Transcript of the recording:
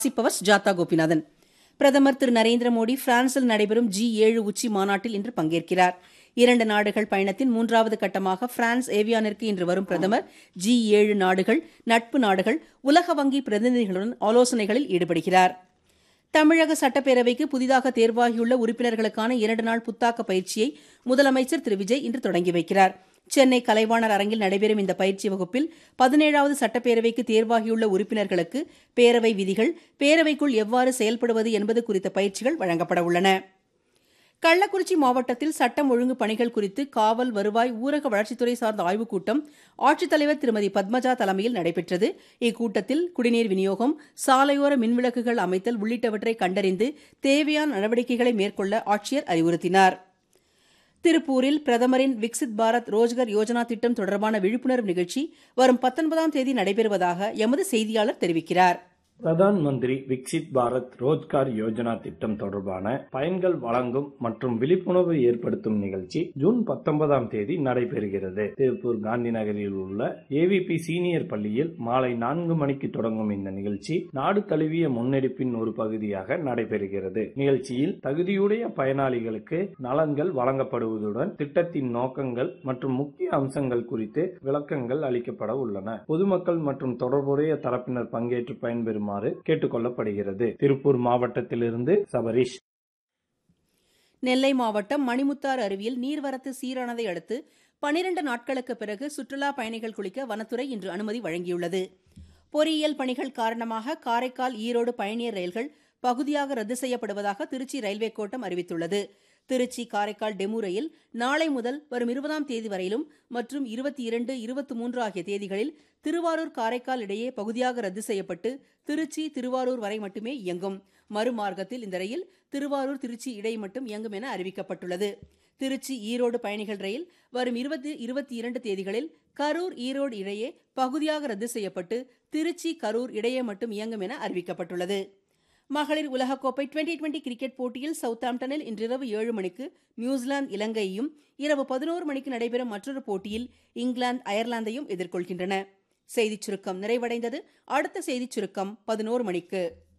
வாசிப்பவர் ஜாதா கோபிநாதன் பிரதமர் திரு நரேந்திர மோடி பிரான்சில் நடைபெறும் ஜி ஏழு உச்சி மாநாட்டில் இன்று பங்கேற்கிறார் இரண்டு நாடுகள் பயணத்தின் மூன்றாவது கட்டமாக பிரான்ஸ் ஏவியானிற்கு இன்று வரும் பிரதமர் ஜி ஏழு நாடுகள் நட்பு நாடுகள் உலக வங்கி பிரதிநிதிகளுடன் ஆலோசனைகளில் ஈடுபடுகிறார் தமிழக சட்டப்பேரவைக்கு புதிதாக தேர்வாகியுள்ள உறுப்பினர்களுக்கான இரண்டு நாள் புத்தாக்க பயிற்சியை முதலமைச்சர் திரு விஜய் இன்று தொடங்கி வைக்கிறார் சென்னை கலைவாணர் அரங்கில் நடைபெறும் இந்த பயிற்சி வகுப்பில் பதினேழாவது சட்டப்பேரவைக்கு தேர்வாகியுள்ள உறுப்பினர்களுக்கு பேரவை விதிகள் பேரவைக்குள் எவ்வாறு செயல்படுவது என்பது குறித்த பயிற்சிகள் வழங்கப்பட உள்ளன கள்ளக்குறிச்சி மாவட்டத்தில் சட்டம் ஒழுங்கு பணிகள் குறித்து காவல் வருவாய் ஊரக வளர்ச்சித்துறை சார்ந்த ஆய்வுக் கூட்டம் ஆட்சித்தலைவர் திருமதி பத்மஜா தலைமையில் நடைபெற்றது இக்கூட்டத்தில் குடிநீர் விநியோகம் சாலையோர மின்விளக்குகள் அமைத்தல் உள்ளிட்டவற்றை கண்டறிந்து தேவையான நடவடிக்கைகளை மேற்கொள்ள ஆட்சியர் அறிவுறுத்தினார் திருப்பூரில் பிரதமரின் விக்சித் பாரத் ரோஜ்கர் யோஜனா திட்டம் தொடர்பான விழிப்புணர்வு நிகழ்ச்சி வரும் பத்தொன்பதாம் தேதி நடைபெறுவதாக எமது செய்தியாளர் தெரிவிக்கிறார் பிரதான் மந்திரி விக்சித் பாரத் ரோஜ்கார் யோஜனா திட்டம் தொடர்பான பயன்கள் வழங்கும் மற்றும் விழிப்புணர்வு ஏற்படுத்தும் நிகழ்ச்சி ஜூன் பத்தொன்பதாம் தேதி நடைபெறுகிறது திருப்பூர் காந்தி நகரில் உள்ள ஏவிபி சீனியர் பள்ளியில் மாலை நான்கு மணிக்கு தொடங்கும் இந்த நிகழ்ச்சி நாடு தழுவிய முன்னெடுப்பின் ஒரு பகுதியாக நடைபெறுகிறது நிகழ்ச்சியில் தகுதியுடைய பயனாளிகளுக்கு நலன்கள் வழங்கப்படுவதுடன் திட்டத்தின் நோக்கங்கள் மற்றும் முக்கிய அம்சங்கள் குறித்து விளக்கங்கள் அளிக்கப்பட உள்ளன பொதுமக்கள் மற்றும் தொடர்புடைய தரப்பினர் பங்கேற்று பயன்பெறும் வருமாறு கேட்டுக்கொள்ளப்படுகிறது திருப்பூர் மாவட்டத்திலிருந்து சபரீஷ் நெல்லை மாவட்டம் மணிமுத்தாறு அருவியில் நீர்வரத்து சீரானதை அடுத்து பனிரண்டு நாட்களுக்கு பிறகு சுற்றுலா பயணிகள் குளிக்க வனத்துறை இன்று அனுமதி வழங்கியுள்ளது பொறியியல் பணிகள் காரணமாக காரைக்கால் ஈரோடு பயணியர் ரயில்கள் பகுதியாக ரத்து செய்யப்படுவதாக திருச்சி ரயில்வே கோட்டம் அறிவித்துள்ளது திருச்சி காரைக்கால் டெமு ரயில் நாளை முதல் வரும் இருபதாம் தேதி வரையிலும் மற்றும் இருபத்தி இரண்டு இருபத்தி மூன்று ஆகிய தேதிகளில் திருவாரூர் காரைக்கால் இடையே பகுதியாக ரத்து செய்யப்பட்டு திருச்சி திருவாரூர் வரை மட்டுமே இயங்கும் மறுமார்க்கத்தில் இந்த ரயில் திருவாரூர் திருச்சி இடை மட்டும் இயங்கும் என அறிவிக்கப்பட்டுள்ளது திருச்சி ஈரோடு பயணிகள் ரயில் வரும் இருபத்தி இருபத்தி இரண்டு தேதிகளில் கரூர் ஈரோடு இடையே பகுதியாக ரத்து செய்யப்பட்டு திருச்சி கரூர் இடையே மட்டும் இயங்கும் என அறிவிக்கப்பட்டுள்ளது மகளிர் உலகக்கோப்பை டுவெண்டி டுவெண்டி கிரிக்கெட் போட்டியில் சவுத்தாம்டனில் இன்றிரவு ஏழு மணிக்கு நியூசிலாந்து இலங்கையையும் இரவு பதினோரு மணிக்கு நடைபெறும் மற்றொரு போட்டியில் இங்கிலாந்து அயர்லாந்தையும் எதிர்கொள்கின்றன செய்திச் சுருக்கம் நிறைவடைந்தது அடுத்த செய்திச் சுருக்கம் பதினோரு மணிக்கு